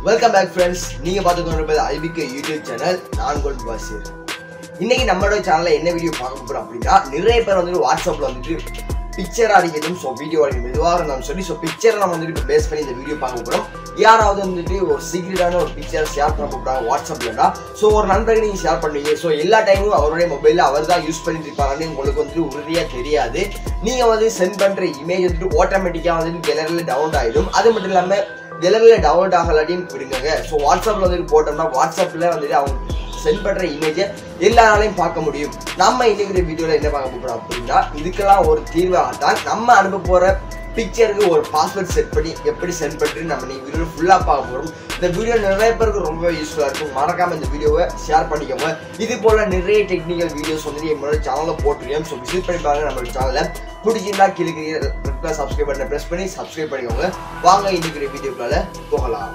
welcome back friends நீங்க பார்த்து கொண்டிருப்பது ஐபிகே யூடியூப் சேனல் நான் கோல்ட் பாசிர் இன்னைக்கு நம்மளோட சேனல்ல என்ன வீடியோ பார்க்க போறோம் அப்படின்னா நிறைய பேர் வந்துட்டு வாட்ஸ்அப்ல வந்துட்டு பிக்சர் அடிக்கணும் ஸோ வீடியோ அடிக்கணும் எதுவாக இருந்தாலும் சொல்லி ஸோ பிக்சரை நம்ம வந்துட்டு இப்போ பேஸ் பண்ணி இந்த வீடியோ பார்க்க போகிறோம் யாராவது வந்துட்டு ஒரு சீக்ரெட்டான ஒரு பிக்சர் ஷேர் பண்ண போகிறாங்க வாட்ஸ்அப்லடா ஸோ ஒரு நண்பருக்கு நீங்கள் ஷேர் பண்ணுவீங்க ஸோ எல்லா டைமும் அவருடைய மொபைலில் அவர் தான் யூஸ் பண்ணிட்டு இருப்பாங்கன்னு உங்களுக்கு வந்துட்டு உறுதியாக தெரியாது நீங்கள் வந்து சென்ட் பண்ணுற இமேஜ் வந்துட்டு ஆட்டோமேட்டிக்காக வந்துட்டு கேலரியில் டவுன் ஆகிடும் அது மட்டும் இல்லாமல் கேலரியில் டவுன்லோட் ஆகலாட்டியும் விடுங்க ஸோ வாட்ஸ்அப்பில் வந்துட்டு போட்டோம்னா வாட்ஸ்அப்பில் வந்துட்டு அவங்க சென்ட் பண்ணுற இமேஜை எல்லாராலையும் பார்க்க முடியும் நம்ம இன்னைக்கு வீடியோவில் என்ன பார்க்க போகிறோம் அப்படின்னா இதுக்கெல்லாம் ஒரு தீர்வாகத்தான் நம்ம அனுப்ப போகிற பிக்சருக்கு ஒரு பாஸ்வேர்ட் செட் பண்ணி எப்படி சென்ட் பண்ணிட்டு நம்ம நீ வீடியோ ஃபுல்லாக பார்க்க போகிறோம் இந்த வீடியோ நிறைய பேருக்கு ரொம்ப யூஸ்ஃபுல்லாக இருக்கும் மறக்காம இந்த வீடியோவை ஷேர் பண்ணிக்கோங்க இது போல் நிறைய டெக்னிக்கல் வீடியோஸ் வந்து என்னோட சேனலில் போட்டுருக்கேன் ஸோ விசிட் பண்ணி பாருங்க நம்மளோட சேனலை பிடிச்சிருந்தா கிளிக்கு சப்ஸ்கிரைப் பண்ண ப்ரெஸ் பண்ணி சப்ஸ்கிரைப் பண்ணிக்கோங்க வாங்க இன்னைக்கு வீடியோக்குள்ள போகலாம்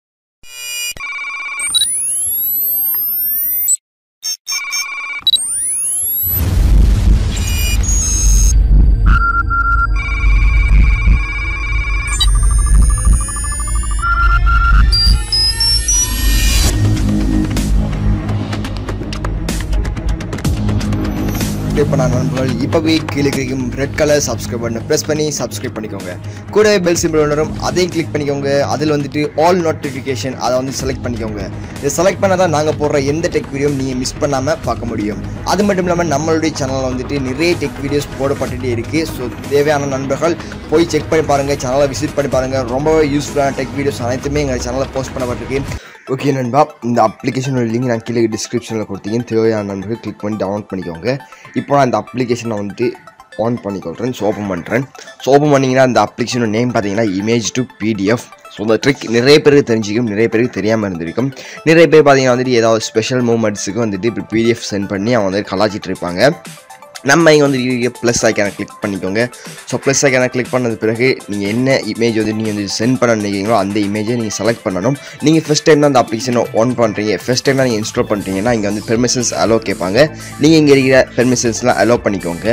இப்போ நான் நண்பர்கள் இப்போவே கீழே கிடைக்கும் ரெட் கலர் சப்ஸ்கிரைப் பண்ண ப்ரெஸ் பண்ணி சப்ஸ்கிரைப் பண்ணிக்கோங்க கூடவே பெல் சிம்பிள் வரும் அதையும் கிளிக் பண்ணிக்கோங்க அதில் வந்துட்டு ஆல் நோட்டிஃபிகேஷன் அதை வந்து செலக்ட் பண்ணிக்கோங்க இதை செலக்ட் பண்ணால் தான் நாங்கள் போடுற எந்த டெக் வீடியோ நீங்கள் மிஸ் பண்ணாமல் பார்க்க முடியும் அது மட்டும் இல்லாமல் நம்மளுடைய சேனலில் வந்துட்டு நிறைய டெக் வீடியோஸ் போடப்பட்டுட்டே இருக்குது ஸோ தேவையான நண்பர்கள் போய் செக் பண்ணி பாருங்கள் சேனலை விசிட் பண்ணி பாருங்கள் ரொம்பவே யூஸ்ஃபுல்லான டெக் வீடியோஸ் அனைத்துமே எங்கள் சேனலில் போஸ்ட் பண்ணப்பட்டிருக்கு ஓகே நண்பா இந்த அப்ளிகேஷனோட லிங்க் நான் கீழே டிஸ்கிரிப்ஷனில் கொடுத்தீங்க தேவையான நண்பர்கள் கிளிக் பண்ணி டவுன்லோட் பண்ணிக்கோங்க இப்போ நான் இந்த அப்ளிகேஷனை வந்துட்டு ஆன் பண்ணிக்கொள்கிறேன் ஸோ ஓப்பன் பண்ணுறேன் ஸோ ஓப்பன் பண்ணிங்கன்னா இந்த அப்ளிகேஷனோட நேம் பார்த்தீங்கன்னா இமேஜ் டு பிடிஎஃப் ஸோ இந்த ட்ரிக் நிறைய பேருக்கு தெரிஞ்சிக்கும் நிறைய பேருக்கு தெரியாமல் இருந்திருக்கும் நிறைய பேர் பார்த்தீங்கன்னா வந்துட்டு ஏதாவது ஸ்பெஷல் மூமெண்ட்ஸுக்கு வந்துட்டு இப்போ பிடிஎஃப் சென்ட் பண்ணி அவங்க வந்து கலாச்சிட்டு இருப்பாங்க நம்ம இங்கே வந்து ப்ளஸ் ஐக்கானை கிளிக் பண்ணிக்கோங்க ஸோ ப்ளஸ் ஐக்கானை கிளிக் பண்ணது பிறகு நீங்கள் என்ன இமேஜ் வந்து நீங்கள் வந்து சென்ட் பண்ண நினைக்கிறீங்களோ அந்த இமேஜை நீங்கள் செலக்ட் பண்ணணும் நீங்கள் ஃபஸ்ட் டைம் தான் அந்த அப்ளிகேஷனை ஆன் பண்ணுறீங்க ஃபஸ்ட் டைம் தான் நீங்கள் இன்ஸ்டால் பண்ணுறீங்கன்னா இங்கே வந்து பெர்மிஷன்ஸ் அலோ கேட்பாங்க நீங்கள் இங்கே இருக்கிற பெர்மிஷன்ஸ்லாம் அலோ பண்ணிக்கோங்க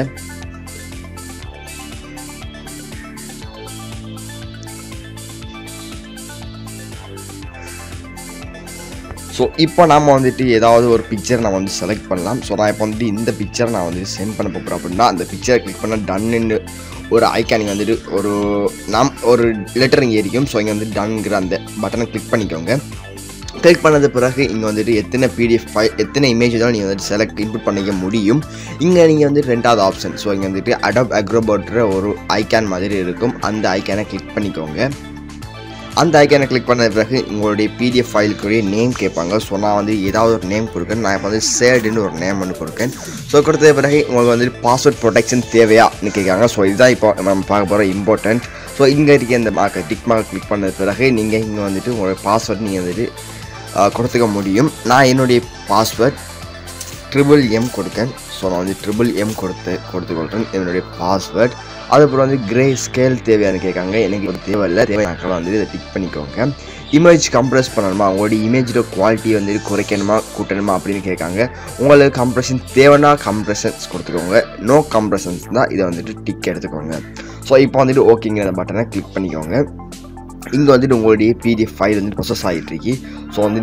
ஸோ இப்போ நாம் வந்துட்டு ஏதாவது ஒரு பிக்சர் நான் வந்து செலக்ட் பண்ணலாம் ஸோ நான் இப்போ வந்துட்டு இந்த பிக்சரை நான் வந்து சென்ட் பண்ண போகிறேன் அப்படின்னா அந்த பிக்சரை கிளிக் பண்ணால் டன்னு ஒரு ஐக்கானிங் வந்துட்டு ஒரு நாம் ஒரு லெட்டர் இங்கே இருக்கும் ஸோ இங்கே வந்து டன்ங்கிற அந்த பட்டனை கிளிக் பண்ணிக்கோங்க கிளிக் பண்ணது பிறகு இங்கே வந்துட்டு எத்தனை பிடிஎஃப் ஃபைல் எத்தனை இமேஜ் தான் நீங்கள் வந்துட்டு செலக்ட் இன்புட் பண்ணிக்க முடியும் இங்கே நீங்கள் வந்து ரெண்டாவது ஆப்ஷன் ஸோ இங்கே வந்துட்டு அடாப் அக்ரோபோட்ற ஒரு ஐக்கான் மாதிரி இருக்கும் அந்த ஐக்கானை கிளிக் பண்ணிக்கோங்க அந்த ஐக்கானை கிளிக் பண்ண பிறகு உங்களுடைய பிடிஎஃப் ஃபைலுக்குரிய நேம் கேட்பாங்க ஸோ நான் வந்து ஏதாவது ஒரு நேம் கொடுக்கேன் நான் இப்போ வந்து சேடுன்னு ஒரு நேம் வந்து கொடுக்கேன் ஸோ கொடுத்த பிறகு உங்களுக்கு வந்துட்டு பாஸ்வேர்ட் ப்ரொடெக்ஷன் தேவையான்னு கேட்காங்க ஸோ இதுதான் இப்போ நம்ம பார்க்க போகிற இம்பார்ட்டன்ட் ஸோ இங்கே இருக்க இந்த மார்க்கை டிக் மார்க் கிளிக் பண்ண பிறகு நீங்கள் இங்கே வந்துட்டு உங்களுடைய பாஸ்வேர்ட் நீங்கள் வந்துட்டு கொடுத்துக்க முடியும் நான் என்னுடைய பாஸ்வேர்ட் ட்ரிபிள் எம் கொடுக்கேன் ஸோ நான் வந்து ட்ரிபிள் எம் கொடுத்து கொடுத்துக்கொள்கிறேன் என்னுடைய பாஸ்வேர்ட் அதுக்கப்புறம் வந்து கிரே ஸ்கேல் தேவையானு கேட்காங்க எனக்கு ஒரு தேவையில்லை தேவையான வந்து இதை டிக் பண்ணிக்கோங்க இமேஜ் கம்ப்ரெஸ் பண்ணணுமா உங்களுடைய இமேஜோட குவாலிட்டி வந்து குறைக்கணுமா கூட்டணுமா அப்படின்னு கேட்காங்க உங்களுக்கு கம்ப்ரெஷன் தேவைன்னா கம்ப்ரெஷன்ஸ் கொடுத்துக்கோங்க நோ கம்ப்ரெஷன்ஸ் தான் இதை வந்துட்டு டிக் எடுத்துக்கோங்க ஸோ இப்போ வந்துட்டு ஓகேங்கிற பட்டனை கிளிக் பண்ணிக்கோங்க இங்கே வந்துட்டு உங்களுடைய பிடிஎஃப் ஃபைல் வந்து ப்ரொசஸ் ஆகிட்டு இருக்கு ஸோ வந்து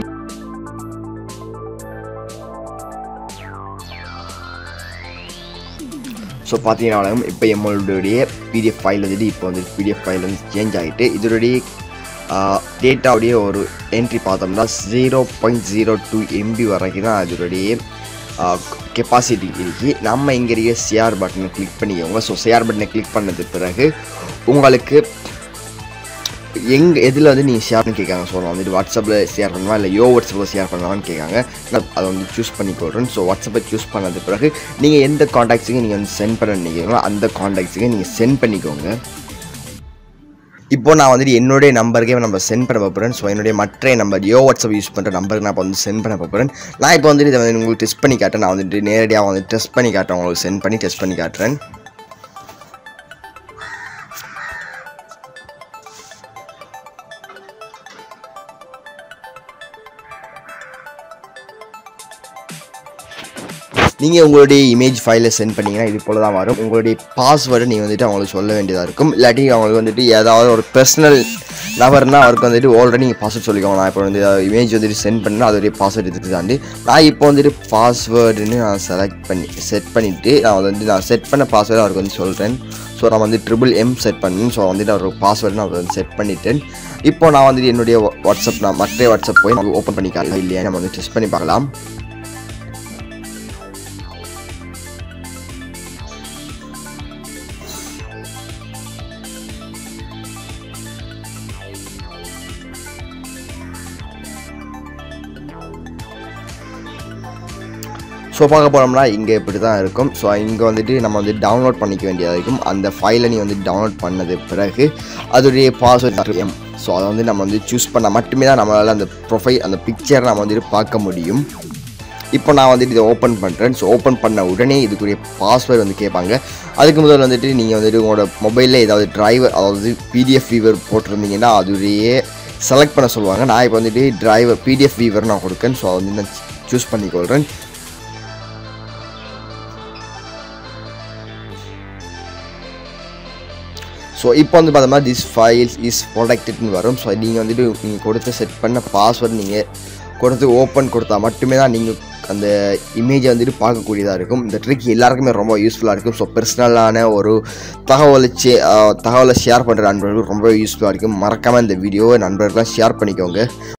ஸோ பார்த்தீங்கன்னா இப்போ எம்மளுடைய பிடிஎஃப் ஃபைல் வந்துட்டு இப்போ வந்து பிடிஎஃப் ஃபைல் வந்து சேஞ்ச் ஆகிட்டு இதனுடைய டேட்டாவுடைய ஒரு என்ட்ரி பார்த்தோம்னா zero point zero two MB வரைக்கும் தான் அதனுடைய கெப்பாசிட்டி இருக்குது நம்ம இங்கே இருக்க ஷேர் பட்டனை கிளிக் பண்ணிக்கோங்க ஸோ ஷேர் பட்டனை கிளிக் பண்ணது பிறகு உங்களுக்கு எங்கே எதில் வந்து நீங்கள் ஷேர்னு கேட்காங்க ஸோ நான் வந்துட்டு வாட்ஸ்அப்பில் ஷேர் பண்ணுவா இல்லை யோ வாட்ஸ்அப்பில் ஷேர் பண்ணலாம்னு கேட்காங்க நான் அதை வந்து சூஸ் பண்ணிக்கொள்கிறேன் ஸோ வாட்ஸ்அப்பை சூஸ் பண்ணது பிறகு நீங்கள் எந்த காண்டாக்ட்ஸுக்கு நீங்கள் வந்து சென்ட் பண்ண நினைக்கிறீங்களோ அந்த காண்டாக்ட்ஸுக்கு நீங்கள் சென்ட் பண்ணிக்கோங்க இப்போ நான் வந்துட்டு என்னுடைய நம்பருக்கே நம்ம சென்ட் பண்ண போகிறேன் ஸோ என்னுடைய மற்ற நம்பர் யோ வாட்ஸ்அப் யூஸ் பண்ணுற நம்பருக்கு நான் இப்போ வந்து சென்ட் பண்ண போகிறேன் நான் இப்போ வந்துட்டு இதை வந்து உங்களுக்கு டெஸ்ட் பண்ணி காட்டுறேன் நான் வந்துட்டு நேரடியாக வந்து டெஸ்ட் பண்ணி காட்டுறேன் உங்களுக்கு சென்ட் பண்ணி டெஸ்ட் பண்ணி காட்டுறேன் நீங்கள் உங்களுடைய இமேஜ் ஃபைலை சென்ட் பண்ணீங்கன்னா இது போல தான் வரும் உங்களுடைய பாஸ்வேர்டை நீங்கள் வந்துட்டு அவங்களுக்கு சொல்ல வேண்டியதாக இருக்கும் இல்லாட்டி அவங்களுக்கு வந்துட்டு ஏதாவது ஒரு பர்சனல் நபர்னா அவருக்கு வந்துட்டு ஆல்ரெடி நீங்கள் பாஸ்வேர்ட் சொல்லிக்கோங்க நான் இப்போ வந்து இமேஜ் வந்துட்டு சென்ட் பண்ணால் அதோடைய பாஸ்வேர்ட் இதுக்கு தாண்டி நான் இப்போ வந்துட்டு பாஸ்வேர்டுன்னு நான் செலக்ட் பண்ணி செட் பண்ணிவிட்டு நான் வந்து நான் செட் பண்ண பாஸ்வேர்டு அவருக்கு வந்து சொல்கிறேன் ஸோ நான் வந்து ட்ரிபிள் எம் செட் பண்ணேன் ஸோ வந்துட்டு அவர் பாஸ்வேர்டு நான் வந்து செட் பண்ணிட்டேன் இப்போ நான் வந்துட்டு என்னுடைய வாட்ஸ்அப் நான் மற்ற வாட்ஸ்அப் போய் நம்ம ஓப்பன் பண்ணிக்கலாம் இல்லையா நம்ம வந்து டெஸ்ட் பண்ணி பார்க்கலாம் ஸோ பார்க்க போனோம்னா இங்கே இப்படி தான் இருக்கும் ஸோ இங்கே வந்துட்டு நம்ம வந்து டவுன்லோட் பண்ணிக்க வேண்டியதாக இருக்கும் அந்த ஃபைலை நீ வந்து டவுன்லோட் பண்ணது பிறகு அதோடைய பாஸ்வேர்ட் எம் ஸோ அதை வந்து நம்ம வந்து சூஸ் பண்ணால் மட்டுமே தான் நம்மளால் அந்த ப்ரொஃபைல் அந்த பிக்சரை நம்ம வந்துட்டு பார்க்க முடியும் இப்போ நான் வந்துட்டு இதை ஓப்பன் பண்ணுறேன் ஸோ ஓப்பன் பண்ண உடனே இதுக்குரிய பாஸ்வேர்டு வந்து கேட்பாங்க அதுக்கு முதல்ல வந்துட்டு நீங்கள் வந்துட்டு உங்களோட மொபைலில் ஏதாவது டிரைவர் அதாவது பிடிஎஃப் வீவர் போட்டிருந்தீங்கன்னா அதுலேயே செலக்ட் பண்ண சொல்லுவாங்க நான் இப்போ வந்துட்டு டிரைவர் பிடிஎஃப் வீவர் நான் கொடுக்கேன் ஸோ அதை வந்து நான் சூஸ் பண்ணிக்கொள்கிறேன் ஸோ இப்போ வந்து பார்த்தோம்னா திஸ் ஃபைல்ஸ் இஸ் ப்ரொடெக்டட்னு வரும் ஸோ நீங்கள் வந்துட்டு நீங்கள் கொடுத்து செட் பண்ண பாஸ்வேர்டு நீங்கள் கொடுத்து ஓப்பன் கொடுத்தா மட்டுமே தான் நீங்கள் அந்த இமேஜை வந்துட்டு பார்க்கக்கூடியதாக இருக்கும் இந்த ட்ரிக் எல்லாருக்குமே ரொம்ப யூஸ்ஃபுல்லாக இருக்கும் ஸோ பர்சனலான ஒரு தகவலை சே தகவலை ஷேர் பண்ணுற நண்பர்களுக்கு ரொம்ப யூஸ்ஃபுல்லாக இருக்கும் மறக்காமல் இந்த வீடியோவை நண்பர்களாக ஷேர் பண்ணிக்கோங்க